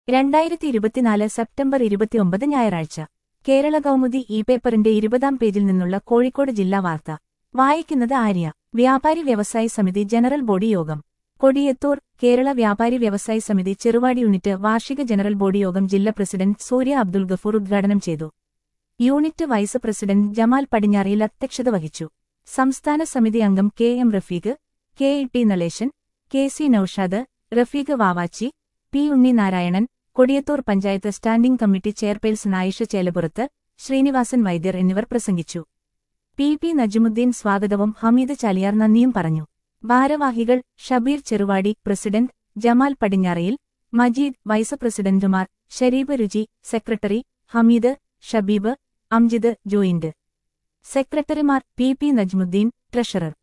രണ്ടായിരത്തി ഇരുപത്തിനാല് സെപ്റ്റംബർ ഇരുപത്തിയൊമ്പത് ഞായറാഴ്ച കേരള കൗമുദി ഇ പേപ്പറിന്റെ ഇരുപതാം പേജിൽ നിന്നുള്ള കോഴിക്കോട് ജില്ലാ വാർത്ത വായിക്കുന്നത് ആര്യ വ്യാപാരി വ്യവസായി സമിതി ജനറൽ ബോഡി യോഗം കൊടിയത്തൂർ കേരള വ്യാപാരി വ്യവസായി സമിതി ചെറുവാടി യൂണിറ്റ് വാർഷിക ജനറൽ ബോഡി യോഗം ജില്ലാ പ്രസിഡന്റ് സൂര്യ അബ്ദുൽ ഗഫൂർ ഉദ്ഘാടനം ചെയ്തു യൂണിറ്റ് വൈസ് പ്രസിഡന്റ് ജമാൽ പടിഞ്ഞാറിയിൽ അധ്യക്ഷത വഹിച്ചു സംസ്ഥാന സമിതി അംഗം K M Rafeeq K E T Naleshan K C Naushad Rafeeq Vavachi P Unninarayanan Kodiyathur panchayat standing committee chairperson Ayisha Chelapurath Srinivasan Vaidyar എന്നിവർ പ്രസംഗിച്ചു പി പി നജുമുദ്ദീൻ സ്വാഗതവും ഹമീദ് ചാലിയാർ നന്ദിയും പറഞ്ഞു ഭാരവാഹികൾ ഷബീർ ചെറുവാടി പ്രസിഡന്റ് ജമാൽ പടിഞ്ഞാറയിൽ മജീദ് വൈസ് പ്രസിഡന്റുമാർ ഷരീബ് രുചി സെക്രട്ടറി ഹമീദ് ഷബീബ് അംജിദ് ജോയിന്റ് സെക്രട്ടറിമാർ പി പി നജ്മുദ്ദീൻ ട്രഷറർ